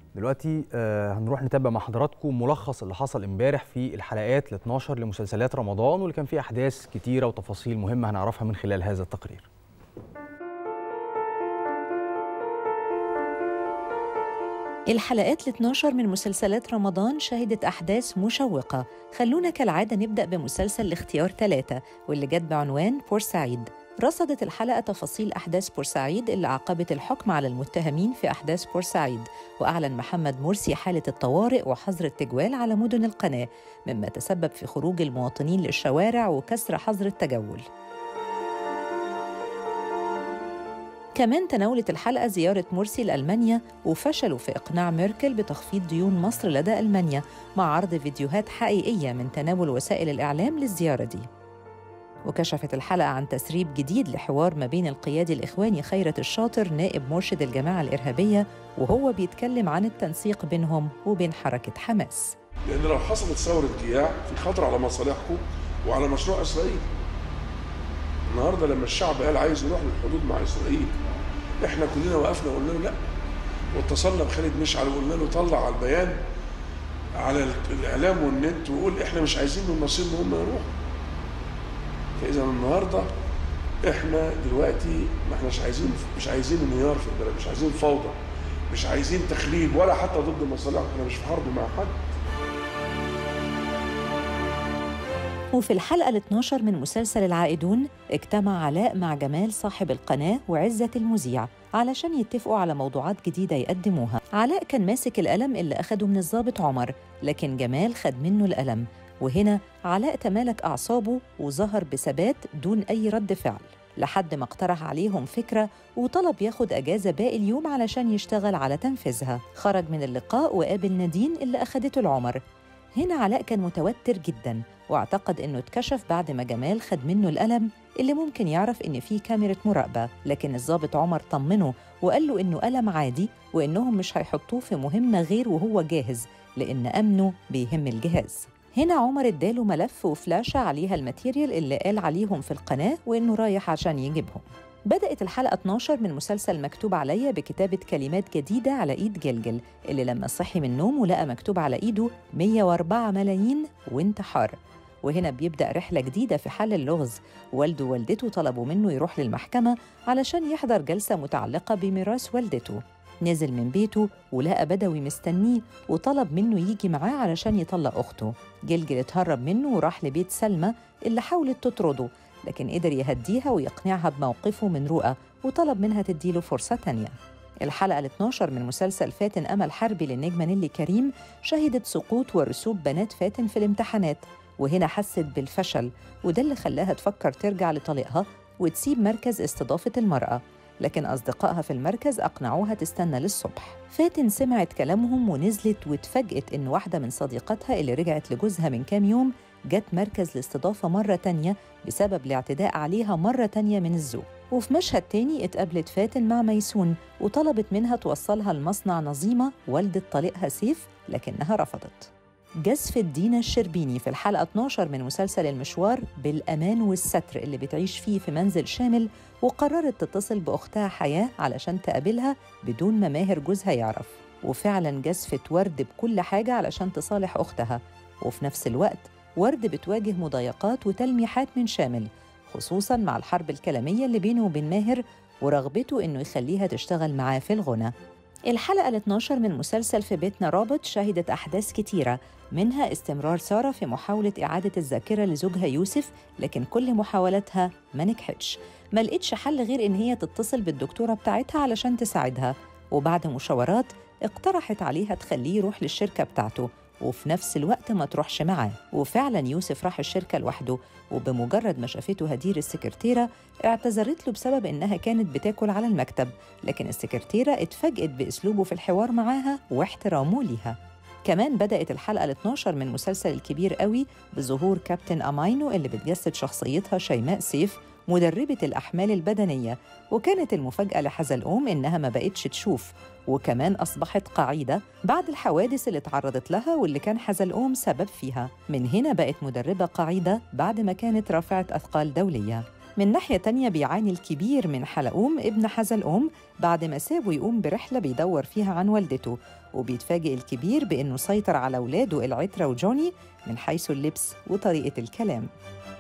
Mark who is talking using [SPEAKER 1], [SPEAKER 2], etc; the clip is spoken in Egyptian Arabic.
[SPEAKER 1] دلوقتي آه هنروح نتابع مع حضراتكم ملخص اللي حصل امبارح في الحلقات ال 12 لمسلسلات رمضان واللي كان فيه احداث كتيره وتفاصيل مهمه هنعرفها من خلال هذا التقرير.
[SPEAKER 2] الحلقات ال 12 من مسلسلات رمضان شهدت أحداث مشوقة خلونا كالعادة نبدأ بمسلسل الاختيار ثلاثة واللي جت بعنوان بورسعيد رصدت الحلقة تفاصيل أحداث بورسعيد اللي عقبت الحكم على المتهمين في أحداث بورسعيد وأعلن محمد مرسي حالة الطوارئ وحظر التجوال على مدن القناة مما تسبب في خروج المواطنين للشوارع وكسر حظر التجول كمان تناولت الحلقة زيارة مرسي لألمانيا وفشلوا في إقناع ميركل بتخفيض ديون مصر لدى ألمانيا مع عرض فيديوهات حقيقية من تناول وسائل الإعلام للزيارة دي وكشفت الحلقة عن تسريب جديد لحوار ما بين القيادي الإخواني خيرة الشاطر نائب مرشد الجماعة الإرهابية وهو بيتكلم عن التنسيق بينهم وبين حركة حماس
[SPEAKER 3] لأن لو حصلت ثورة جياع في خطر على مصالحكم وعلى مشروع إسرائيل النهارده لما الشعب قال عايز يروح للحدود مع إسرائيل احنا كلنا وقفنا وقلنا له لا واتصلنا بخالد مشعل وقلنا له طلع على البيان على الإعلام والنت وقول احنا مش عايزين من مصير ان هم يروحوا فاذا النهارده احنا دلوقتي ما احناش عايزين مش عايزين انهيار في البلد مش عايزين فوضى مش عايزين تخريب ولا حتى ضد مصالحنا احنا مش في حرب مع حد
[SPEAKER 2] وفي الحلقة ال 12 من مسلسل العائدون اجتمع علاء مع جمال صاحب القناة وعزة المذيع علشان يتفقوا على موضوعات جديدة يقدموها علاء كان ماسك القلم اللي أخده من الضابط عمر لكن جمال خد منه القلم وهنا علاء تمالك أعصابه وظهر بثبات دون أي رد فعل لحد ما اقترح عليهم فكرة وطلب ياخد أجازة باقي اليوم علشان يشتغل على تنفيذها خرج من اللقاء وقابل نادين اللي أخدته العمر هنا علاء كان متوتر جدا واعتقد انه اتكشف بعد ما جمال خد منه القلم اللي ممكن يعرف ان فيه كاميرا مراقبه لكن الضابط عمر طمنه وقال له انه قلم عادي وانهم مش هيحطوه في مهمه غير وهو جاهز لان امنه بيهم الجهاز هنا عمر اداله ملف وفلاشة عليها الماتيريال اللي قال عليهم في القناة وإنه رايح عشان يجيبهم بدأت الحلقة 12 من مسلسل مكتوب عليا بكتابة كلمات جديدة على إيد جلجل اللي لما صحي من النوم ولقى مكتوب على إيده 104 ملايين وانتحار وهنا بيبدأ رحلة جديدة في حل اللغز والده ووالدته طلبوا منه يروح للمحكمة علشان يحضر جلسة متعلقة بميراث والدته نزل من بيته ولقى بدوي مستنيه وطلب منه يجي معاه علشان يطلق أخته جلجل اتهرب منه وراح لبيت سلمى اللي حاولت تطرده لكن قدر يهديها ويقنعها بموقفه من رؤى وطلب منها تديله فرصة تانية الحلقة ال 12 من مسلسل فاتن أمل حربي للنجمة نيلي كريم شهدت سقوط ورسوب بنات فاتن في الامتحانات وهنا حست بالفشل وده اللي خلاها تفكر ترجع لطليقها وتسيب مركز استضافة المرأة لكن أصدقائها في المركز أقنعوها تستنى للصبح فاتن سمعت كلامهم ونزلت واتفاجئت إن واحدة من صديقاتها اللي رجعت لجوزها من كام يوم جت مركز الاستضافة مرة تانية بسبب الاعتداء عليها مرة تانية من الزوج وفي مشهد تاني اتقابلت فاتن مع ميسون وطلبت منها توصلها لمصنع نظيمة والدة طليقها سيف لكنها رفضت جزفت دينا الشربيني في الحلقة 12 من مسلسل المشوار بالأمان والستر اللي بتعيش فيه في منزل شامل وقررت تتصل بأختها حياة علشان تقابلها بدون ما ماهر جوزها يعرف وفعلا جزفت ورد بكل حاجة علشان تصالح أختها وفي نفس الوقت ورد بتواجه مضايقات وتلميحات من شامل خصوصا مع الحرب الكلامية اللي بينه وبين ماهر ورغبته إنه يخليها تشتغل معاه في الغنى الحلقة ال 12 من مسلسل في بيتنا رابط شهدت أحداث كتيرة منها استمرار سارة في محاولة إعادة الذاكرة لزوجها يوسف لكن كل محاولاتها ما نجحتش ما لقيتش حل غير إن هي تتصل بالدكتورة بتاعتها علشان تساعدها وبعد مشاورات اقترحت عليها تخليه يروح للشركة بتاعته وفي نفس الوقت ما تروحش معاه وفعلا يوسف راح الشركة لوحده وبمجرد ما شافته هدير السكرتيرة اعتذرت له بسبب إنها كانت بتاكل على المكتب لكن السكرتيرة اتفاجئت بأسلوبه في الحوار معاها واحترامه ليها كمان بدأت الحلقة ال 12 من مسلسل الكبير قوي بظهور كابتن أماينو اللي بتجسد شخصيتها شيماء سيف مدربة الأحمال البدنية وكانت المفاجأة لحزلقوم إنها ما بقتش تشوف وكمان أصبحت قاعدة بعد الحوادث اللي تعرضت لها واللي كان حزلقوم سبب فيها من هنا بقت مدربة قاعدة بعد ما كانت رافعة أثقال دولية من ناحية تانية بيعاني الكبير من حلقوم ابن حزلقوم بعد ما سابه يقوم برحلة بيدور فيها عن والدته وبيتفاجئ الكبير بإنه سيطر على ولاده العترة وجوني من حيث اللبس وطريقة الكلام